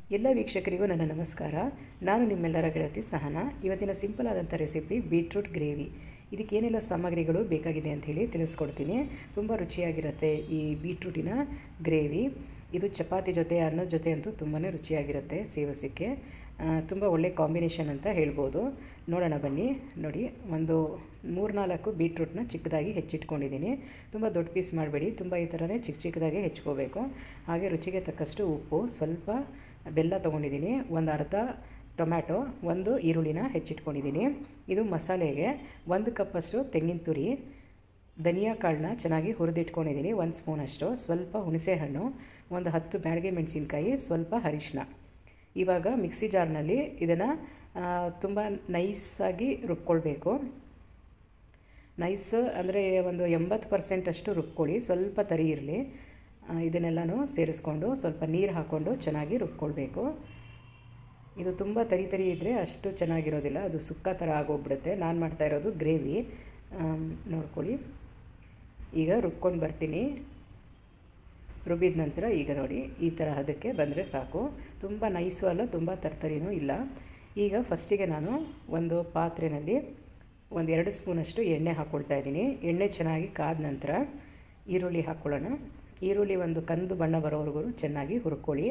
ಎಲ್ಲ ವೀಕ್ಷಕರಿಗೂ ನನ್ನ ನಮಸ್ಕಾರ ನಾನು ನಿಮ್ಮೆಲ್ಲರ ಗೆಳತಿ ಸಹನ ಇವತ್ತಿನ ಸಿಂಪಲ್ ಆದಂಥ ರೆಸಿಪಿ ಬೀಟ್ರೂಟ್ ಗ್ರೇವಿ ಇದಕ್ಕೇನೆಲ್ಲ ಸಾಮಗ್ರಿಗಳು ಬೇಕಾಗಿದೆ ಅಂತ ಹೇಳಿ ತಿಳಿಸ್ಕೊಡ್ತೀನಿ ತುಂಬ ರುಚಿಯಾಗಿರುತ್ತೆ ಈ ಬೀಟ್ರೂಟಿನ ಗ್ರೇವಿ ಇದು ಚಪಾತಿ ಜೊತೆ ಅನ್ನದ ಜೊತೆ ಅಂತೂ ತುಂಬಾ ರುಚಿಯಾಗಿರುತ್ತೆ ಸೇವಸಕ್ಕೆ ತುಂಬ ಒಳ್ಳೆ ಕಾಂಬಿನೇಷನ್ ಅಂತ ಹೇಳ್ಬೋದು ನೋಡೋಣ ಬನ್ನಿ ನೋಡಿ ಒಂದು ಮೂರ್ನಾಲ್ಕು ಬೀಟ್ರೂಟ್ನ ಚಿಕ್ಕದಾಗಿ ಹೆಚ್ಚಿಟ್ಕೊಂಡಿದ್ದೀನಿ ತುಂಬ ದೊಡ್ಡ ಪೀಸ್ ಮಾಡಬೇಡಿ ತುಂಬ ಈ ಥರನೇ ಚಿಕ್ಕ ಚಿಕ್ಕದಾಗಿ ಹೆಚ್ಕೋಬೇಕು ಹಾಗೆ ರುಚಿಗೆ ತಕ್ಕಷ್ಟು ಉಪ್ಪು ಸ್ವಲ್ಪ ಬೆಲ್ಲ ತೊಗೊಂಡಿದ್ದೀನಿ ಒಂದು ಅರ್ಧ ಟೊಮ್ಯಾಟೊ ಒಂದು ಈರುಳ್ಳಿನ ಹೆಚ್ಚಿಟ್ಕೊಂಡಿದ್ದೀನಿ ಇದು ಮಸಾಲೆಗೆ ಒಂದು ಕಪ್ಪಷ್ಟು ತೆಂಗಿನ ತುರಿ ಧನಿಯಾ ಕಾಳನ್ನ ಚೆನ್ನಾಗಿ ಹುರಿದಿಟ್ಕೊಂಡಿದ್ದೀನಿ ಒಂದು ಸ್ಪೂನಷ್ಟು ಸ್ವಲ್ಪ ಹುಣಸೆಹಣ್ಣು ಒಂದು ಹತ್ತು ಬ್ಯಾಡಗೆ ಮೆಣಸಿನ್ಕಾಯಿ ಸ್ವಲ್ಪ ಅರಿಶಿನ ಇವಾಗ ಮಿಕ್ಸಿ ಜಾರ್ನಲ್ಲಿ ಇದನ್ನು ತುಂಬ ನೈಸಾಗಿ ರುಬ್ಕೊಳ್ಬೇಕು ನೈಸ್ ಅಂದರೆ ಒಂದು ಎಂಬತ್ತು ಪರ್ಸೆಂಟಷ್ಟು ರುಬ್ಕೊಳ್ಳಿ ಸ್ವಲ್ಪ ತರಿ ಇರಲಿ ಇದನ್ನೆಲ್ಲನೂ ಸೇರಿಸ್ಕೊಂಡು ಸ್ವಲ್ಪ ನೀರು ಹಾಕ್ಕೊಂಡು ಚೆನ್ನಾಗಿ ರುಬ್ಕೊಳ್ಬೇಕು ಇದು ತುಂಬ ತರಿ ತರಿ ಇದ್ದರೆ ಅಷ್ಟು ಚೆನ್ನಾಗಿರೋದಿಲ್ಲ ಅದು ಸುಕ್ಕ ಥರ ಆಗೋಗ್ಬಿಡುತ್ತೆ ನಾನು ಮಾಡ್ತಾ ಇರೋದು ಗ್ರೇವಿ ನೋಡ್ಕೊಳ್ಳಿ ಈಗ ರುಬ್ಕೊಂಡು ಬರ್ತೀನಿ ರುಬ್ಬಿದ ನಂತರ ಈಗ ನೋಡಿ ಈ ಥರ ಅದಕ್ಕೆ ಬಂದರೆ ಸಾಕು ತುಂಬ ನೈಸು ಅಲ್ಲ ತುಂಬ ತರ್ತರಿನೂ ಇಲ್ಲ ಈಗ ಫಸ್ಟಿಗೆ ನಾನು ಒಂದು ಪಾತ್ರೆಯಲ್ಲಿ ಒಂದು ಎರಡು ಸ್ಪೂನಷ್ಟು ಎಣ್ಣೆ ಹಾಕ್ಕೊಳ್ತಾ ಇದ್ದೀನಿ ಎಣ್ಣೆ ಚೆನ್ನಾಗಿ ಕಾದ ನಂತರ ಈರುಳ್ಳಿ ಹಾಕ್ಕೊಳ್ಳೋಣ ಈರುಳ್ಳಿ ಒಂದು ಕಂದು ಬಣ್ಣ ಬರೋವರೆಗೂ ಚೆನ್ನಾಗಿ ಹುರ್ಕೊಳ್ಳಿ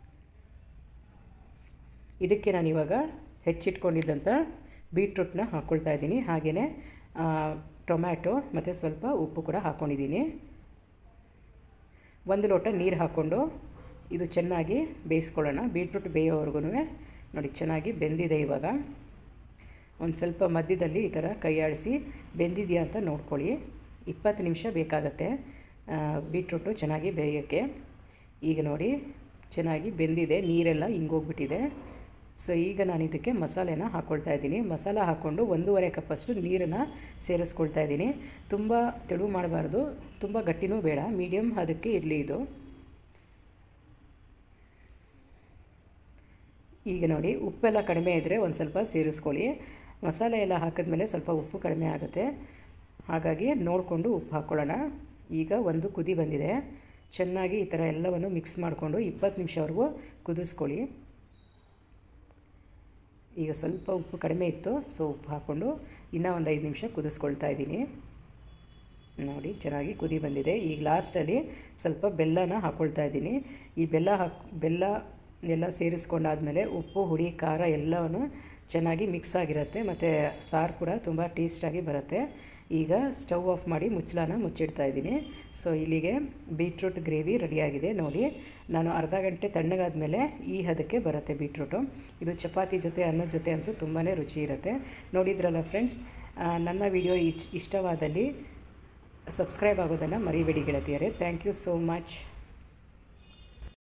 ಇದಕ್ಕೆ ನಾನು ಇವಾಗ ಹೆಚ್ಚಿಟ್ಕೊಂಡಿದ್ದಂಥ ಬೀಟ್ರೂಟ್ನ ಹಾಕ್ಕೊಳ್ತಾ ಇದ್ದೀನಿ ಹಾಗೆಯೇ ಟೊಮ್ಯಾಟೊ ಮತ್ತು ಸ್ವಲ್ಪ ಉಪ್ಪು ಕೂಡ ಹಾಕ್ಕೊಂಡಿದ್ದೀನಿ ಒಂದು ಲೋಟ ನೀರು ಹಾಕ್ಕೊಂಡು ಇದು ಚೆನ್ನಾಗಿ ಬೇಯಿಸ್ಕೊಳ್ಳೋಣ ಬೀಟ್ರೂಟ್ ಬೇಯೋವರೆಗೂ ನೋಡಿ ಚೆನ್ನಾಗಿ ಬೆಂದಿದೆ ಇವಾಗ ಒಂದು ಸ್ವಲ್ಪ ಮಧ್ಯದಲ್ಲಿ ಈ ಥರ ಕೈ ಆಡಿಸಿ ಬೆಂದಿದೆಯಾ ಅಂತ ನೋಡ್ಕೊಳ್ಳಿ ಇಪ್ಪತ್ತು ನಿಮಿಷ ಬೇಕಾಗತ್ತೆ ಬೀಟ್ರೂಟು ಚೆನ್ನಾಗಿ ಬೇಯೋಕ್ಕೆ ಈಗ ನೋಡಿ ಚೆನ್ನಾಗಿ ಬೆಂದಿದೆ ನೀರೆಲ್ಲ ಹಿಂಗೋಗ್ಬಿಟ್ಟಿದೆ ಸೊ ಈಗ ನಾನು ಇದಕ್ಕೆ ಮಸಾಲೆನ ಹಾಕ್ಕೊಳ್ತಾ ಇದ್ದೀನಿ ಮಸಾಲ ಹಾಕ್ಕೊಂಡು ಒಂದೂವರೆ ಕಪ್ಪಷ್ಟು ನೀರನ್ನು ಸೇರಿಸ್ಕೊಳ್ತಾ ಇದ್ದೀನಿ ತುಂಬ ತೆಳು ಮಾಡಬಾರ್ದು ತುಂಬ ಗಟ್ಟಿನೂ ಬೇಡ ಮೀಡಿಯಮ್ ಅದಕ್ಕೆ ಇರಲಿ ಇದು ಈಗ ನೋಡಿ ಉಪ್ಪೆಲ್ಲ ಕಡಿಮೆ ಇದ್ದರೆ ಒಂದು ಸ್ವಲ್ಪ ಸೇರಿಸ್ಕೊಳ್ಳಿ ಮಸಾಲೆ ಎಲ್ಲ ಹಾಕಿದ್ಮೇಲೆ ಸ್ವಲ್ಪ ಉಪ್ಪು ಕಡಿಮೆ ಆಗುತ್ತೆ ಹಾಗಾಗಿ ನೋಡಿಕೊಂಡು ಉಪ್ಪು ಹಾಕ್ಕೊಳ್ಳೋಣ ಈಗ ಒಂದು ಕುದಿ ಬಂದಿದೆ ಚೆನ್ನಾಗಿ ಈ ಥರ ಎಲ್ಲವನ್ನು ಮಿಕ್ಸ್ ಮಾಡಿಕೊಂಡು ಇಪ್ಪತ್ತು ನಿಮಿಷವರೆಗೂ ಕುದಿಸ್ಕೊಳ್ಳಿ ಈಗ ಸ್ವಲ್ಪ ಉಪ್ಪು ಕಡಿಮೆ ಇತ್ತು ಸೊ ಉಪ್ಪು ಹಾಕ್ಕೊಂಡು ಇನ್ನೂ ಒಂದು ಐದು ನಿಮಿಷ ಕುದಿಸ್ಕೊಳ್ತಾ ಇದ್ದೀನಿ ನೋಡಿ ಚೆನ್ನಾಗಿ ಕುದಿ ಬಂದಿದೆ ಈಗ ಲಾಸ್ಟಲ್ಲಿ ಸ್ವಲ್ಪ ಬೆಲ್ಲನ ಹಾಕ್ಕೊಳ್ತಾ ಇದ್ದೀನಿ ಈ ಬೆಲ್ಲ ಹಾಕಿ ಬೆಲ್ಲ ಎಲ್ಲ ಸೇರಿಸ್ಕೊಂಡಾದಮೇಲೆ ಉಪ್ಪು ಹುಳಿ ಖಾರ ಎಲ್ಲವನ್ನು ಚೆನ್ನಾಗಿ ಮಿಕ್ಸ್ ಆಗಿರುತ್ತೆ ಮತ್ತು ಸಾರು ಕೂಡ ತುಂಬ ಟೇಸ್ಟಾಗಿ ಬರುತ್ತೆ ಈಗ ಸ್ಟವ್ ಆಫ್ ಮಾಡಿ ಮುಚ್ಚಳನ ಮುಚ್ಚಿಡ್ತಾ ಇದ್ದೀನಿ ಸೊ ಇಲ್ಲಿಗೆ ಬೀಟ್ರೂಟ್ ಗ್ರೇವಿ ರೆಡಿಯಾಗಿದೆ ನೋಡಿ ನಾನು ಅರ್ಧ ಗಂಟೆ ತಣ್ಣಗಾದ ಮೇಲೆ ಈ ಹದಕ್ಕೆ ಬರುತ್ತೆ ಬೀಟ್ರೂಟು ಇದು ಚಪಾತಿ ಜೊತೆ ಅನ್ನದ ಜೊತೆ ಅಂತೂ ತುಂಬಾ ರುಚಿ ಇರುತ್ತೆ ನೋಡಿದ್ರಲ್ಲ ಫ್ರೆಂಡ್ಸ್ ನನ್ನ ವಿಡಿಯೋ ಇಷ್ಟ ಇಷ್ಟವಾದಲ್ಲಿ ಸಬ್ಸ್ಕ್ರೈಬ್ ಆಗೋದನ್ನು ಮರಿಬೇಡಿ ಗೆಳತಿಯರೇ ಥ್ಯಾಂಕ್ ಯು ಸೋ ಮಚ್